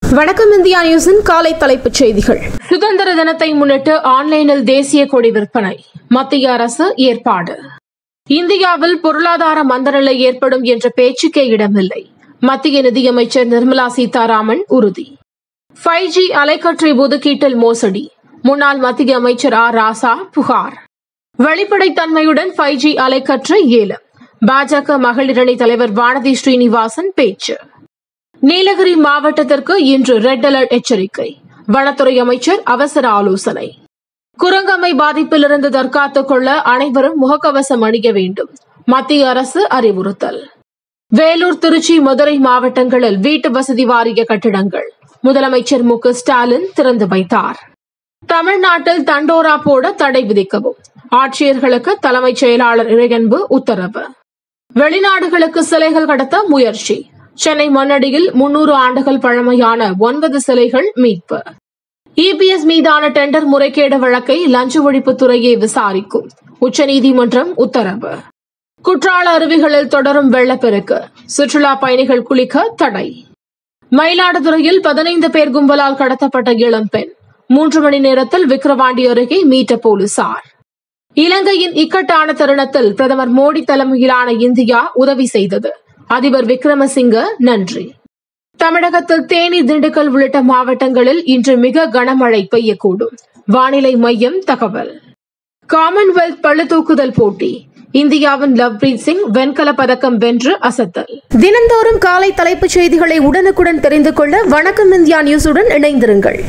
வணக்கம் இந்தியா நியூஸின் காலை தலைப்புச் செய்திகள் சுதந்திர தினத்தை முன்னிட்டு ஆன்லைனில் தேசிய கொடி விற்பனை மத்திய அரசு ஏற்பாடு இந்தியாவில் பொருளாதார மந்தநிலை ஏற்படும் என்ற பேச்சுக்கே இடமில்லை மத்திய நிதியமைச்சர் நிர்மலா சீதாராமன் உறுதி ஃபைவ் ஜி அலைக்கற்றை ஒதுக்கீட்டில் மோசடி முன்னாள் மத்திய அமைச்சர் ஆர் ராசா புகார் வெளிப்படைத்தன்மையுடன் ஃபைவ் ஜி அலைக்கற்றை ஏலம் பாஜக மகளிரணி தலைவர் வானதி ஸ்ரீனிவாசன் பேச்சு நீலகிரி மாவட்டத்திற்கு இன்று ரெட் அலர்ட் எச்சரிக்கை வனத்துறை அமைச்சர் அவசர ஆலோசனை குரங்கம்மை பாதிப்பிலிருந்து தற்காத்துக் கொள்ள அனைவரும் முகக்கவசம் அணிய வேண்டும் மத்திய அரசு அறிவுறுத்தல் வேலூர் திருச்சி மதுரை மாவட்டங்களில் வீட்டு வசதி வாரிய கட்டிடங்கள் முதலமைச்சர் மு க ஸ்டாலின் திறந்து வைத்தார் தமிழ்நாட்டில் தண்டோரா போட தடை விதிக்கவும் ஆட்சியர்களுக்கு தலைமைச் செயலாளர் இறையன்பு உத்தரவு வெளிநாடுகளுக்கு சிலைகள் கடத்த முயற்சி சென்னை மண்ணடியில் முன்னூறு ஆண்டுகள் பழமையான ஒன்பது சிலைகள் மீட்பு இபிஎஸ் மீதான டெண்டர் முறைகேடு வழக்கை லஞ்ச ஒழிப்புத்துறையே விசாரிக்கும் உச்சநீதிமன்றம் உத்தரவு குற்றால அருவிகளில் தொடரும் வெள்ளப்பெருக்கு சுற்றுலா பயணிகள் குளிக்க தடை மயிலாடுதுறையில் பதினைந்து பேர் கும்பலால் கடத்தப்பட்ட இளம்பெண் மூன்று மணி நேரத்தில் விக்கிரவாண்டி அருகே மீட்ட போலீசார் இலங்கையின் இக்கட்டான தருணத்தில் பிரதமர் மோடி தலைமையிலான இந்தியா உதவி செய்தது அதிபர் விக்ரமசிங்க நன்றி தமிழகத்தில் தேனி திண்டுக்கல் உள்ளிட்ட மாவட்டங்களில் இன்று மிக கனமழை பெய்யக்கூடும் வானிலை மையம் தகவல் காமன்வெல்த் பளுதூக்குதல் போட்டி இந்தியாவின் லவ்பிரீத் சிங் வெண்கலப் பதக்கம் வென்று அசத்தல் தினந்தோறும் காலை தலைப்புச் செய்திகளை உடனுக்குடன் தெரிந்து கொள்ள வணக்கம் இந்தியா நியூஸுடன் இணைந்திருங்கள்